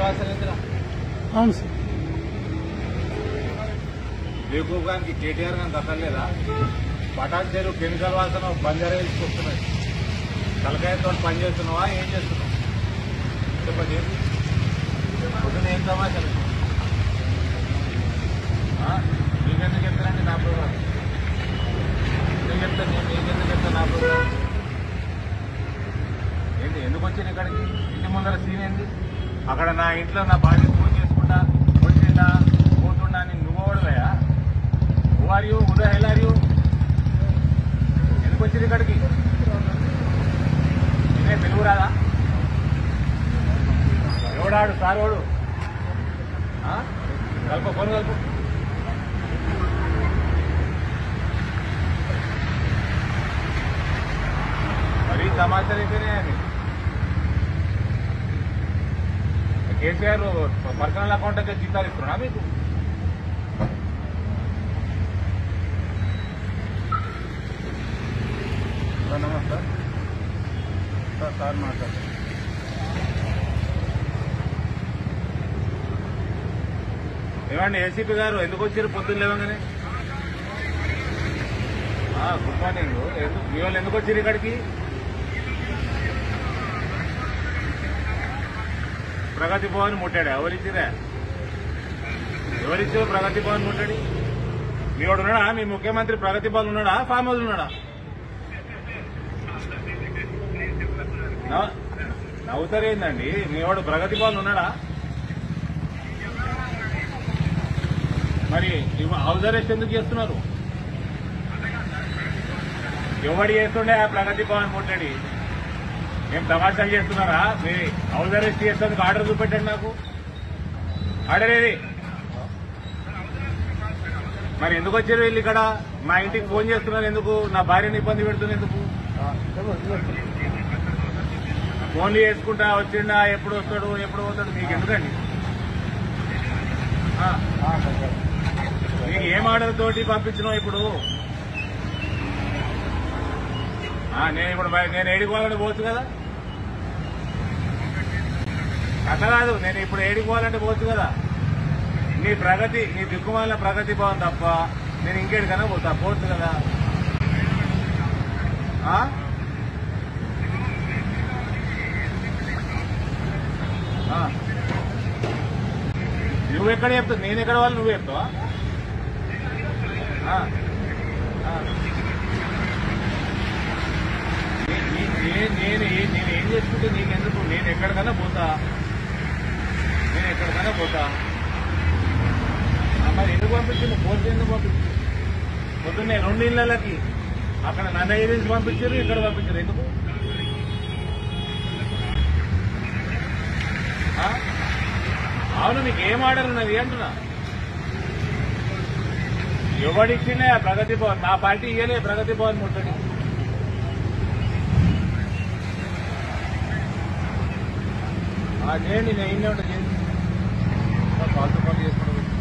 వాసన ఏందిరా అవును సార్ బేగూబ్ గారికి కేటీఆర్ గారికి దక్కలేదా పటాన్ చెరువు కెమికల్ వాసన బంజారా హిల్స్కి వస్తున్నాయి తలకాయతో పని చేస్తున్నావా ఏం చేస్తున్నావు చెప్పండి పొద్దున ఏం సమాచారం ఆ? మీకెందుకు చెప్తానండి నా ప్రోగ్రాం నేను చెప్తాను నేను మీకెందుకు చెప్తాను నా ప్రోగ్రాం ఏంటి ఎందుకు వచ్చాను ఇక్కడికి ఇంటి ముందర సీన్ ఏంది అక్కడ నా ఇంట్లో నా భార్య ఫోన్ చేసుకుంటా వచ్చిందా పోతుండా అని నువ్వు ఓడవయా హూ ఆర్ యూ హుదా హెల్ ఆర్ యూ ఎందుకు వచ్చింది ఇక్కడికి నేనే తెలుగు రాదా ఎవడాడు సార్ వాడు ఆ? కలుపు ఫోన్ కలుపు మరీ సమాచారం అయితేనే అది కేసీఆర్ పర్సనల్ అకౌంట్ అయితే జీతాలు ఇస్తున్నా మీకు సార్ నమస్తే సార్ సార్ మాట్లాడు ఏమండి ఏసీపీ గారు ఎందుకు వచ్చారు పొద్దున్న లేవగానే ఆ, గుడ్ మార్నింగ్ ఎందుకు మీ వాళ్ళు ఎందుకు వచ్చారు ఇక్కడికి ప్రగతి భవన్ ముట్టాడు ఎవరిచ్చిరా ఎవరిచ్చారు ప్రగతి భవన్ ముట్టాడు మీ వాడు ఉన్నాడా మీ ముఖ్యమంత్రి ప్రగతి భవన్ ఉన్నాడా ఫామ్ హౌస్ ఉన్నాడా నవ్వు- నవ్వుతారేందండి మీ వాడు ప్రగతి భవన్ ఉన్నాడా మరి ఇవ- హౌస్ అరెస్ట్ ఎందుకు చేస్తున్నారు ఎవడు చేస్తుండే ఆ ప్రగతి భవన్ ముట్టడి ఏం తమాషాలు చేస్తున్నారా మీ హౌస్ అరెస్ట్ చేసేందుకు ఆర్డర్ చూపెట్టండి నాకు ఆర్డర్ ఏది మరి ఎందుకు వచ్చారు వీళ్ళు ఇక్కడ మా ఇంటికి ఫోన్ చేస్తున్నారు ఎందుకు నా భార్యని ఇబ్బంది పెడుతుంది ఎందుకు ఫోన్లు చేసుకుంటా వచ్చిండా ఎప్పుడు వస్తాడు ఎప్పుడు పోతాడు మీకు ఎందుకండి ఆ, నీకు ఏం ఆర్డర్ తోటి పంపించినావు ఇప్పుడు ఆ, నేను ఇప్పుడు బయ- నేను ఏడిపోవాలంటే పోవచ్చు కదా అట్లా కాదు నేను ఇప్పుడు ఏడిపోవాలంటే పోవచ్చు కదా నీ ప్రగతి నీ దిక్కుమాల ప్రగతి భవన్ తప్ప నేను ఇంకేడికన్నా పోతా పోవచ్చు కదా ఆ? ఆ. నువ్వు ఎక్కడ చెప్తావు నేను ఎక్కడ వాళ్ళు నువ్వు చెప్తావా ఆ. ఆ. నే- నే- నే- నేను ఏ- నేను ఏం చేసుకుంటే నీకెందుకు నేను ఎక్కడికైనా పోతా నేను ఎక్కడికైనా పోతా ఆ, మరి ఎందుకు పంపించింది పోతే ఎందుకు పంపించింది పొద్దున్నే రెండు ఇళ్ళకి అక్కడ నన్ను ఏజెన్సీ పంపించారు ఇక్కడ పంపించారు ఎందుకు ఆ? అవును మీకు ఏం ఆర్డర్ ఉన్నది అంటున్నా ఎవడిచ్చిండే ఆ ప్రగతి భవన్ మా పార్టీ ఇయ్యలే ప్రగతి భవన్ ముట్టడి ఆ, చేయండి నేను ఇన్నే ఉంటా చేయండి ఫాల్తూ పనులు చేసుకుంటూ